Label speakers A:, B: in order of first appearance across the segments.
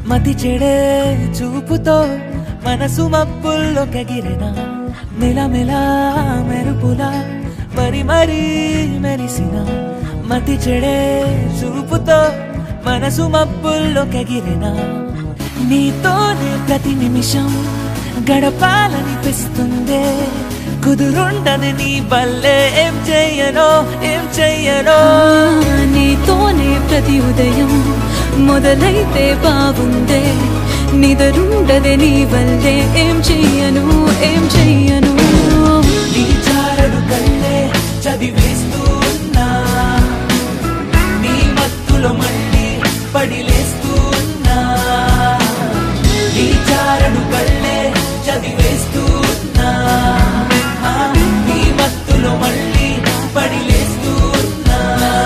A: మతి చెడే చూపుతో మనసు మబ్బుల్లో కగిరిన మెలమెల మెరుపులా మరి మరి మెరిసిన మతి చెడే చూపుతో మనసు మబ్బుల్లో కగిరిన నీతోనే ప్రతి నిమిషం గడపాలనిపిస్తుందే కుదురుండదు నీ బల్లే ఏం చెయ్యనో ఏం చెయ్యనో
B: నీతోనే ప్రతి ఉదయం మొదలైతే బాగుందే నిదరుండదే నీ వల్లే ఏం చెయ్యను ఏం చెయ్యను
A: నీ చారడు కళ్ళే చదివేస్తూ ఉన్నా నీ మత్తులో మళ్ళీ పడిలేస్తూ ఉన్నా నీ చారడు కళ్ళే చదివేస్తూ ఉన్నా ఆ, నీ మత్తులో మళ్ళీ పడిలేస్తూ ఉన్నా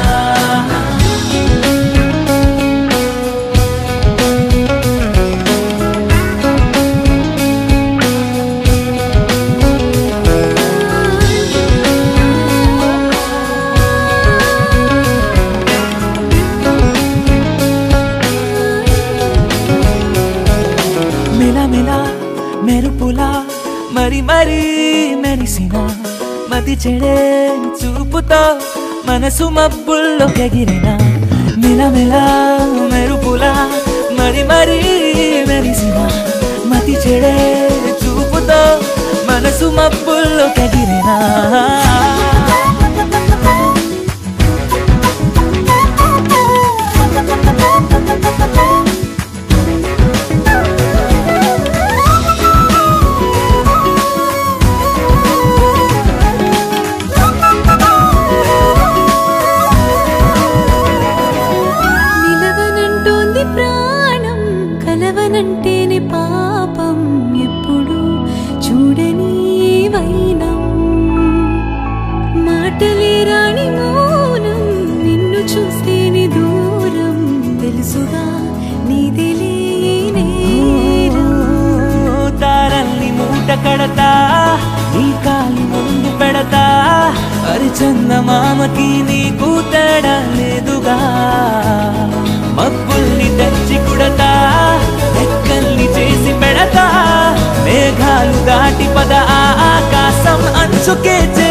A: మెలమెల మెరుపులా మరి మరి మెరిసిన మతి చెడే చూపుతో మనసు మబ్బుల్లో ఎగిరిన మెలమెల మెరుపులా మరి మరి మెరిసిన మతి చెడే చూపుతో మనసు మబ్బుల్లో ఎగిరిన
B: నిలవనంటోంది ప్రాణం కలవనంటేనే పాపం ఎప్పుడు చూడని వైనం మాటలే రాణి మౌనం నిన్ను చూస్తేనే దూరం తెలుసుగా నీదిలే నేరం
A: తారల్ని మూట కడతా నీ కాలి ముందు పెడతా అరిచంద మామకి నీకు తేడా లేదుగా మబ్బుల్ని తెచ్చి కుడతా రెక్కల్ని చేసి పెడతా మేఘాలు దాటి పద ఆ ఆకాశం అంచుకే